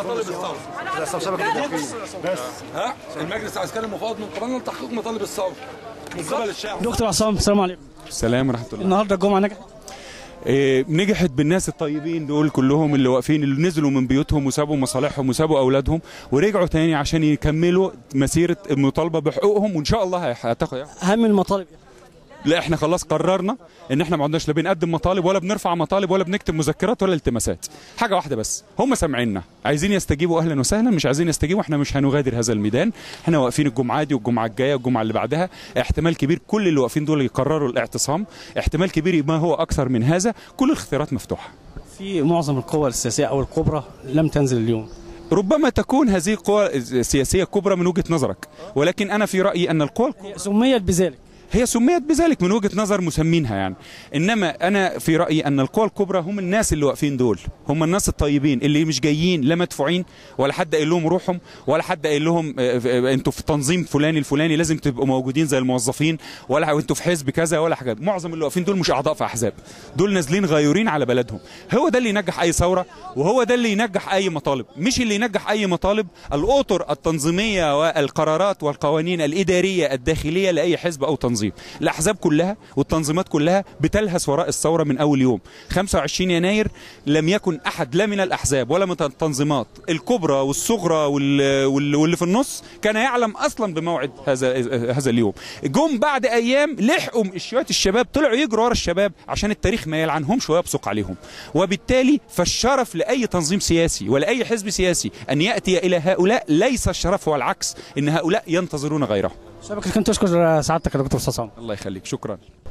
مطالب الثوره ها المجلس العسكري المفوض من قبلنا لتحقيق مطالب الثوره من قبل الشعب دكتور عصام السلام عليكم سلام ورحمه الله النهارده الجمعه نجحت إيه نجحت بالناس الطيبين دول كلهم اللي واقفين اللي نزلوا من بيوتهم وسابوا مصالحهم وسابوا اولادهم ورجعوا تاني عشان يكملوا مسيره المطالبه بحقوقهم وان شاء الله هيحققوا يعني. اهم المطالب إيه؟ لا احنا خلاص قررنا ان احنا ما عدناش لا بنقدم مطالب ولا بنرفع مطالب ولا بنكتب مذكرات ولا التماسات حاجه واحده بس هم سامعيننا عايزين يستجيبوا اهلا وسهلا مش عايزين يستجيبوا احنا مش هنغادر هذا الميدان احنا واقفين الجمعه دي والجمعه الجايه والجمعه اللي بعدها احتمال كبير كل اللي واقفين دول يقرروا الاعتصام احتمال كبير ما هو اكثر من هذا كل الاختيارات مفتوحه في معظم القوى السياسيه او الكبرى لم تنزل اليوم ربما تكون هذه القوى السياسيه كبرى من وجهه نظرك ولكن انا في رايي ان القوى هي سميت بذلك هي سميت بذلك من وجهه نظر مسمينها يعني انما انا في رايي ان القوى الكبرى هم الناس اللي واقفين دول هم الناس الطيبين اللي مش جايين لا مدفوعين ولا حد قايل لهم روحهم ولا حد قايل لهم آه، آه، انتوا في تنظيم فلاني الفلاني لازم تبقوا موجودين زي الموظفين ولا انتوا في حزب كذا ولا حاجه معظم اللي واقفين دول مش اعضاء في احزاب دول نازلين غيورين على بلدهم هو ده اللي ينجح اي ثوره وهو ده اللي ينجح اي مطالب مش اللي ينجح اي مطالب الاطر التنظيميه والقرارات والقوانين الاداريه الداخليه لاي حزب او تنظيم الاحزاب كلها والتنظيمات كلها بتلهث وراء الثوره من اول يوم 25 يناير لم يكن احد لا من الاحزاب ولا من التنظيمات الكبرى والصغرى وال- وال- واللي في النص كان يعلم اصلا بموعد هذا هذا اليوم جم بعد ايام لحقوا شويه الشباب طلعوا يجروا ورا الشباب عشان التاريخ ما يلعنهمش ويبصق عليهم وبالتالي فالشرف لاي تنظيم سياسي ولا اي حزب سياسي ان ياتي الى هؤلاء ليس الشرف هو العكس ان هؤلاء ينتظرون غيرهم شبكه كنت تشكر سعادتك يا دكتور عصام الله يخليك شكرا